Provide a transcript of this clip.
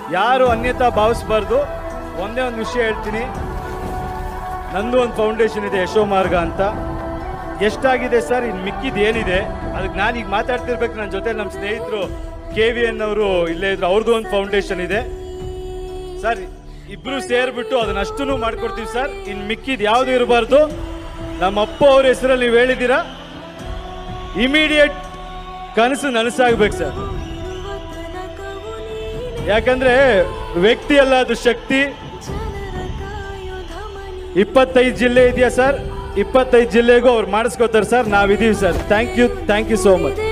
ಯಾರು ಅನ್ಯತಾ ಭಾವಿಸ್ಬಾರ್ದು ಒಂದೇ ಒಂದು ವಿಷಯ ಹೇಳ್ತೀನಿ ನಂದು ಒಂದು ಫೌಂಡೇಶನ್ ಇದೆ ಯಶೋ ಮಾರ್ಗ ಅಂತ ಎಷ್ಟಾಗಿದೆ ಸರ್ ಇನ್ನು ಮಿಕ್ಕಿದ್ ಏನಿದೆ ಅದಕ್ಕೆ ನಾನು ಈಗ ಮಾತಾಡ್ತಿರ್ಬೇಕು ನನ್ನ ಜೊತೆ ನಮ್ಮ ಸ್ನೇಹಿತರು ಕೆ ವಿ ಎನ್ ಅವರು ಇಲ್ಲೇ ಇದ್ರು ಅವ್ರದ್ದು ಒಂದು ಫೌಂಡೇಶನ್ ಇದೆ ಸರ್ ಇಬ್ರು ಸೇರ್ಬಿಟ್ಟು ಅದನ್ನ ಅಷ್ಟೂ ಮಾಡ್ಕೊಡ್ತೀವಿ ಸರ್ ಇನ್ ಮಿಕ್ಕಿದ್ ಯಾವ್ದು ಇರಬಾರ್ದು ನಮ್ಮ ಅಪ್ಪ ಅವ್ರ ಹೆಸರಲ್ಲಿ ನೀವು ಹೇಳಿದ್ದೀರಾ ಇಮಿಡಿಯೇಟ್ ಕನಸು ನನಸಾಗ್ಬೇಕು ಸರ್ ಯಾಕಂದ್ರೆ ವ್ಯಕ್ತಿ ಅಲ್ಲ ಅದು ಶಕ್ತಿ ಇಪ್ಪತ್ತೈದು ಜಿಲ್ಲೆ ಇದೆಯಾ ಸರ್ ಇಪ್ಪತ್ತೈದು ಜಿಲ್ಲೆಗೂ ಅವ್ರು ಮಾಡಿಸ್ಕೋತಾರೆ ಸರ್ ನಾವಿದೀವಿ sir thank you thank you so much